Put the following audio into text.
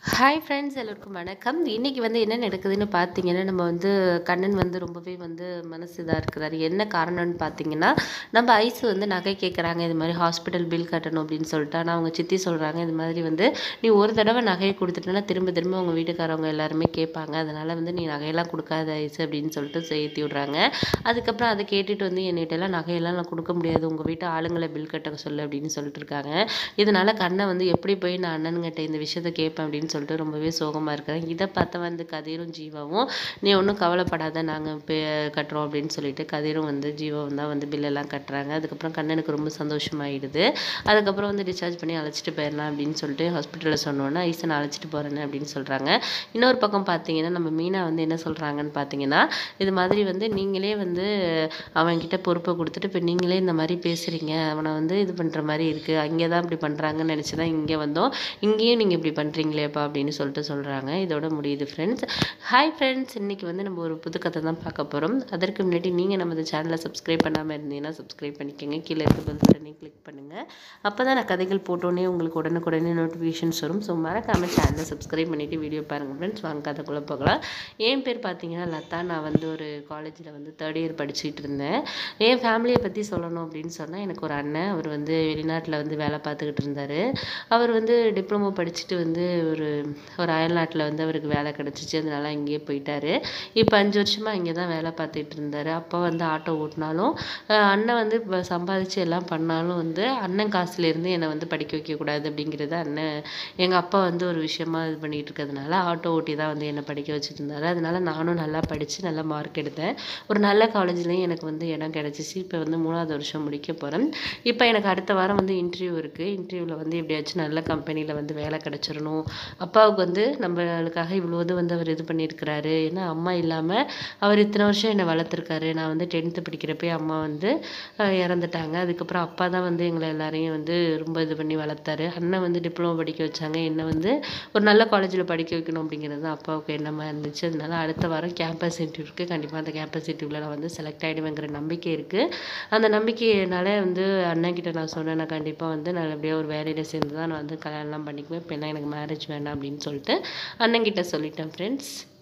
hi friends எல்லோருக்கும் வணக்கம் இன்றைக்கி வந்து என்ன நடக்குதுன்னு பார்த்தீங்கன்னா நம்ம வந்து கண்ணன் வந்து ரொம்பவே வந்து மனசு இதாக இருக்கிறாரு என்ன காரணம்னு பார்த்தீங்கன்னா நம்ம ஐஸ் வந்து நகை கேட்குறாங்க இது மாதிரி ஹாஸ்பிட்டல் பில் கட்டணும் அப்படின்னு சொல்லிட்டு ஆனால் அவங்க சித்தி சொல்கிறாங்க இது மாதிரி வந்து நீ ஒரு தடவை நகையை கொடுத்துட்டேன்னா திரும்ப திரும்ப உங்கள் வீட்டுக்காரவங்க எல்லாருமே கேட்பாங்க அதனால் வந்து நீ நகையெல்லாம் கொடுக்காத ஐஸ் அப்படின்னு சொல்லிட்டு சேர்த்தி விட்றாங்க அதுக்கப்புறம் அதை கேட்டுட்டு வந்து என்கிட்டலாம் நகையெல்லாம் நான் கொடுக்க முடியாது உங்கள் வீட்டு ஆளுங்களை பில் கட்ட சொல்லு அப்படின்னு சொல்லிட்டு இருக்காங்க இதனால் கண்ணை வந்து எப்படி போய் நான் அண்ணனுங்கிட்ட இந்த விஷயத்த கேட்பேன் அப்படின்னு சொல்லிட்டு ரொம்பவே சோகமாக இருக்கிறேன் இதை பார்த்த வந்து கதிரும் ஜீவாவும் நீ ஒன்றும் கவலைப்படாத நாங்கள் பே கட்டுறோம் அப்படின்னு சொல்லிட்டு கதிரும் வந்து ஜீவாவும் தான் வந்து பில்லெல்லாம் கட்டுறாங்க அதுக்கப்புறம் கண்ணனுக்கு ரொம்ப சந்தோஷமாயிடுது அதுக்கப்புறம் வந்து டிஸ்சார்ஜ் பண்ணி அழைச்சிட்டு போயிடலாம் அப்படின்னு சொல்லிட்டு ஹாஸ்பிட்டலில் சொன்னோன்னே ஐசை நான் அழைச்சிட்டு போகிறேன்னு அப்படின்னு சொல்கிறாங்க இன்னொரு பக்கம் பார்த்தீங்கன்னா நம்ம மீனா வந்து என்ன சொல்கிறாங்கன்னு பார்த்தீங்கன்னா இது மாதிரி வந்து நீங்களே வந்து அவன்கிட்ட பொறுப்பை கொடுத்துட்டு இப்போ நீங்களே இந்த மாதிரி பேசுகிறீங்க அவனை வந்து இது பண்ணுற மாதிரி இருக்குது அங்கே தான் இப்படி பண்ணுறாங்கன்னு நினச்சி தான் இங்கே வந்தோம் இங்கேயும் நீங்கள் இப்படி பண்ணுறீங்களேப்பா அப்படின்னு சொல்லிட்டு சொல்கிறாங்க இதோட முடியுது ஃப்ரெண்ட்ஸ் ஹாய் ஃப்ரெண்ட்ஸ் இன்றைக்கி வந்து நம்ம ஒரு புது கதை தான் பார்க்க போகிறோம் அதற்கு முன்னாடி நீங்கள் நமது சேனலை சப்ஸ்கிரைப் பண்ணாமல் இருந்தீங்கன்னா சப்ஸ்கிரைப் பண்ணிக்கோங்க கீழே இருக்க பெல் பட்டனை கிளிக் பண்ணுங்கள் அப்போ தான் நான் கதைகள் போட்டோன்னே உங்களுக்கு உடனுக்குடனே நோட்டிஃபிகேஷன்ஸ் வரும் ஸோ மறக்காமல் சேனலை சப்ஸ்கிரைப் பண்ணிவிட்டு வீடியோ பாருங்கள் ஃப்ரெண்ட்ஸ் வாங்க கதைக்குள்ளே போகலாம் என் பேர் பார்த்தீங்கன்னா லதா நான் வந்து ஒரு காலேஜில் வந்து தேர்ட் இயர் படிச்சுட்டு இருந்தேன் என் ஃபேமிலியை பற்றி சொல்லணும் அப்படின்னு சொன்னால் எனக்கு ஒரு அண்ணன் அவர் வந்து வெளிநாட்டில் வந்து வேலை பார்த்துக்கிட்டு இருந்தார் அவர் வந்து டிப்ளமோ படிச்சுட்டு வந்து ஒரு ஒரு அயல்நாட்டில் வந்து அவருக்கு வேலை கிடச்சிச்சு அதனால அங்கேயே போயிட்டார் இப்போ அஞ்சு வருஷமாக இங்கே தான் வேலை பார்த்துட்டு இருந்தார் அப்பா வந்து ஆட்டோ ஓட்டினாலும் அஹ் அண்ணன் வந்து இப்போ சம்பாதிச்சு எல்லாம் பண்ணாலும் வந்து அண்ணன் காசுலேருந்து என்னை வந்து படிக்க வைக்கக்கூடாது அப்படிங்கிறது அண்ணன் எங்கள் அப்பா வந்து ஒரு விஷயமா இது பண்ணிகிட்டு இருக்கிறதுனால ஆட்டோ ஓட்டி தான் வந்து என்னை படிக்க வச்சுட்டு இருந்தாரு அதனால நானும் நல்லா படித்து நல்ல மார்க் எடுத்தேன் ஒரு நல்ல காலேஜ்லேயும் எனக்கு வந்து இடம் கிடச்சிச்சு இப்போ வந்து மூணாவது வருஷம் முடிக்க போகிறேன் இப்போ எனக்கு அடுத்த வாரம் வந்து இன்டர்வியூ இருக்குது இன்டர்வியூவில் வந்து எப்படியாச்சும் நல்ல கம்பெனியில் வந்து வேலை கிடச்சிடணும் அப்பாவுக்கு வந்து நம்மளுக்காக இவ்வளோது வந்து அவர் இது பண்ணியிருக்கிறாரு ஏன்னா அம்மா இல்லாமல் அவர் இத்தனை வருஷம் என்னை வளர்த்துருக்காரு நான் வந்து டென்த்து படிக்கிறப்பே அம்மா வந்து அஹ், இறந்துட்டாங்க அதுக்கப்புறம் அப்பா தான் வந்து எங்களை எல்லாரையும் வந்து ரொம்ப இது பண்ணி வளர்த்தாரு அண்ணன் வந்து டிப்ளமோ படிக்க வச்சாங்க என்னை வந்து ஒரு நல்ல காலேஜில் படிக்க வைக்கணும் அப்படிங்கிறது தான் அப்பாவுக்கு எண்ணமாக இருந்துச்சு அதனால அடுத்த வாரம் கேம்பஸ் இன்டர்வியூ இருக்குது கண்டிப்பாக அந்த கேம்பஸ் இன்டர்வியூவில் நான் வந்து செலக்ட் ஆகிடுவேங்கிற நம்பிக்கை இருக்குது அந்த நம்பிக்கையினால வந்து அண்ணன்கிட்ட நான் சொன்னேன் நான் கண்டிப்பாக வந்து நல்லபடியாக ஒரு வேலையில் சேர்ந்து தான் நான் வந்து கல்யாணம்லாம் பண்ணிக்குவேன் இப்போ எல்லாம் எனக்கு மேரேஜ் வேண்டாம் அப்படின்னு சொல்லிட்டு அண்ணன்கிட்ட சொல்லிட்டேன் ஃப்ரெண்ட்ஸ்